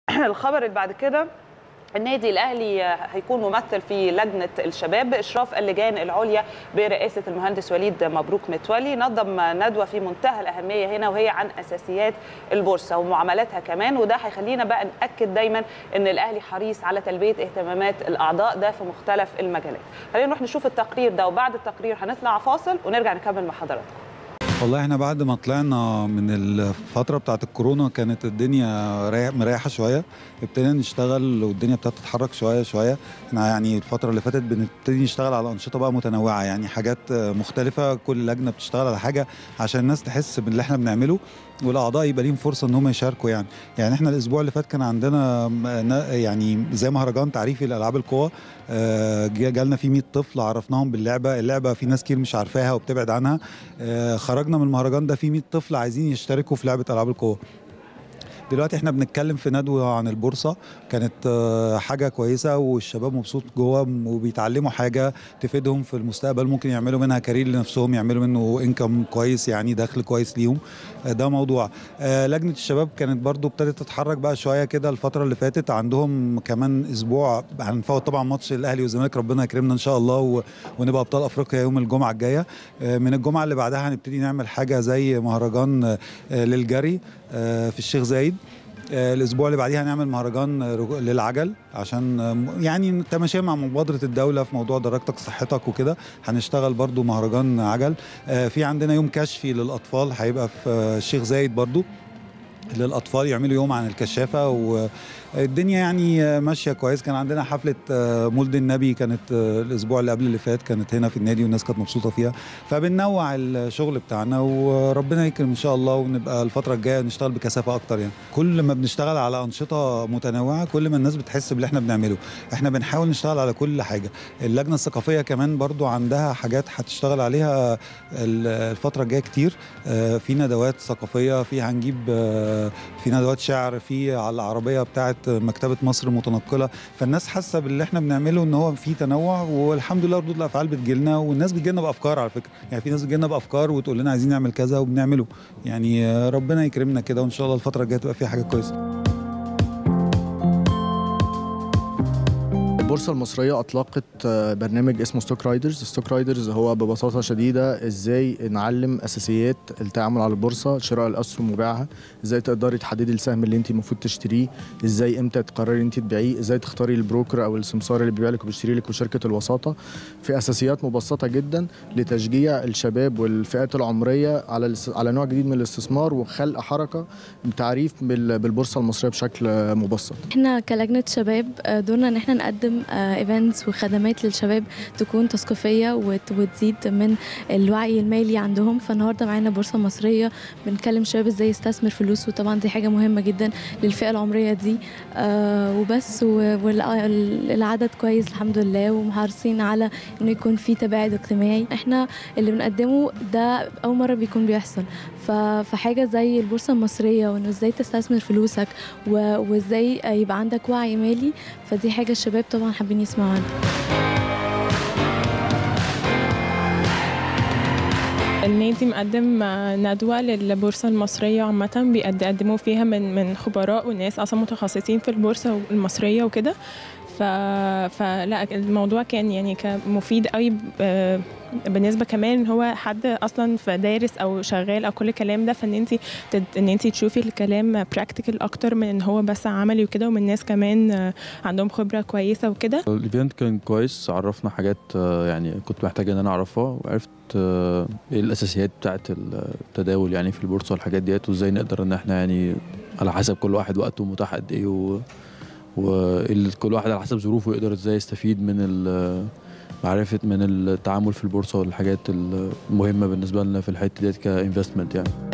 الخبر اللي بعد كده النادي الاهلي هيكون ممثل في لجنه الشباب باشراف اللجان العليا برئاسه المهندس وليد مبروك متولي نظم ندوه في منتهى الاهميه هنا وهي عن اساسيات البورصه ومعاملاتها كمان وده هيخلينا بقى ناكد دايما ان الاهلي حريص على تلبيه اهتمامات الاعضاء ده في مختلف المجالات خلينا نروح نشوف التقرير ده وبعد التقرير هنطلع فاصل ونرجع نكمل مع حضراتكم والله احنا بعد ما طلعنا من الفترة بتاعت الكورونا كانت الدنيا رايح مريحة شوية ابتدينا نشتغل والدنيا ابتدت تتحرك شوية شوية احنا يعني الفترة اللي فاتت بنبتدي نشتغل على أنشطة بقى متنوعة يعني حاجات مختلفة كل لجنة بتشتغل على حاجة عشان الناس تحس باللي احنا بنعمله والاعضاء يبقى ليهم فرصه ان هم يشاركوا يعني يعني احنا الاسبوع اللي فات كان عندنا يعني زي مهرجان تعريفي لالعاب القوى جالنا فيه 100 طفل عرفناهم باللعبه اللعبه في ناس كتير مش عارفاها وبتبعد عنها خرجنا من المهرجان ده فيه 100 طفل عايزين يشتركوا في لعبه العاب القوى دلوقتي احنا بنتكلم في ندوه عن البورصه كانت حاجه كويسه والشباب مبسوط جوه وبيتعلموا حاجه تفيدهم في المستقبل ممكن يعملوا منها كارير لنفسهم يعملوا منه انكم كويس يعني دخل كويس ليهم ده موضوع لجنه الشباب كانت برضو ابتدت تتحرك بقى شويه كده الفتره اللي فاتت عندهم كمان اسبوع هنفوت طبعا ماتش الاهلي والزمالك ربنا يكرمنا ان شاء الله ونبقى ابطال افريقيا يوم الجمعه الجايه من الجمعه اللي بعدها هنبتدي نعمل حاجه زي مهرجان للجري في الشيخ زايد الاسبوع اللي بعديها هنعمل مهرجان للعجل عشان يعني تماشيا مع مبادره الدوله في موضوع درجتك صحتك وكده هنشتغل برضو مهرجان عجل في عندنا يوم كشفي للاطفال هيبقى في الشيخ زايد برضو للاطفال يعملوا يوم عن الكشافه والدنيا يعني ماشيه كويس كان عندنا حفله مولد النبي كانت الاسبوع اللي قبل اللي فات كانت هنا في النادي والناس كانت مبسوطه فيها فبننوع الشغل بتاعنا وربنا يكرم ان شاء الله ونبقى الفتره الجايه نشتغل بكثافه اكتر يعني كل ما بنشتغل على انشطه متنوعه كل ما الناس بتحس باللي احنا بنعمله احنا بنحاول نشتغل على كل حاجه اللجنه الثقافيه كمان برضو عندها حاجات هتشتغل عليها الفتره الجايه كتير في ندوات ثقافيه في هنجيب في ندوات شعر في على العربيه بتاعه مكتبه مصر المتنقله فالناس حاسه باللي احنا بنعمله ان هو في تنوع والحمد لله ردود الافعال بتجيلنا والناس بتجيلنا بافكار على فكره يعني في ناس بتجيلنا بافكار وتقول لنا عايزين نعمل كذا وبنعمله يعني ربنا يكرمنا كده وان شاء الله الفتره الجايه تبقى فيها حاجه كويسه البورصة المصرية أطلقت برنامج اسمه ستوك رايدرز ستوك رايدرز هو ببساطة شديدة إزاي نعلم أساسيات التعامل على البورصة شراء الأسهم وبيعها إزاي تقدري تحددي السهم اللي أنت المفروض تشتريه إزاي إمتى تقرري أنت تبيعيه إزاي تختاري البروكر أو السمسار اللي بيبيع لك وبيشتري لك وشركة الوساطة في أساسيات مبسطة جدا لتشجيع الشباب والفئات العمرية على على نوع جديد من الاستثمار وخلق حركة بتعريف بالبورصة المصرية بشكل مبسط احنا كلجنة شباب دورنا ان احنا نقدم ايفنتس وخدمات للشباب تكون تثقيفيه وتزيد من الوعي المالي عندهم فالنهارده معانا بورصه مصريه بنكلم شباب ازاي يستثمر فلوسه وطبعا دي حاجه مهمه جدا للفئه العمريه دي آه وبس والعدد كويس الحمد لله ومحرصين على انه يكون في تباعد اجتماعي احنا اللي بنقدمه ده اول مره بيكون بيحصل فحاجه زي البورصه المصريه وانه ازاي تستثمر فلوسك وازاي يبقى عندك وعي مالي فدي حاجه الشباب طبعا حابين يسمعوا عنها النادي مقدم ندوة للبورصة المصرية عامة بيقدموا فيها من من خبراء وناس أصلا متخصصين في البورصة المصرية وكده ف... فلا الموضوع كان يعني كان مفيد قوي بالنسبه كمان هو حد اصلا في دارس او شغال او كل الكلام ده فان انت تد... ان انت تشوفي الكلام براكتيكال اكتر من ان هو بس عملي وكده ومن ناس كمان عندهم خبره كويسه وكده الايفنت كان كويس عرفنا حاجات يعني كنت محتاج ان انا اعرفها وعرفت ايه الاساسيات بتاعه التداول يعني في البورصه والحاجات ديت وازاي نقدر ان احنا يعني على حسب كل واحد وقته متاح قد ايه و... وكل واحد على حسب ظروفه يقدر ازاي يستفيد من معرفة من التعامل في البورصة والحاجات المهمة بالنسبة لنا في الحتة ديت كانفستمنت يعني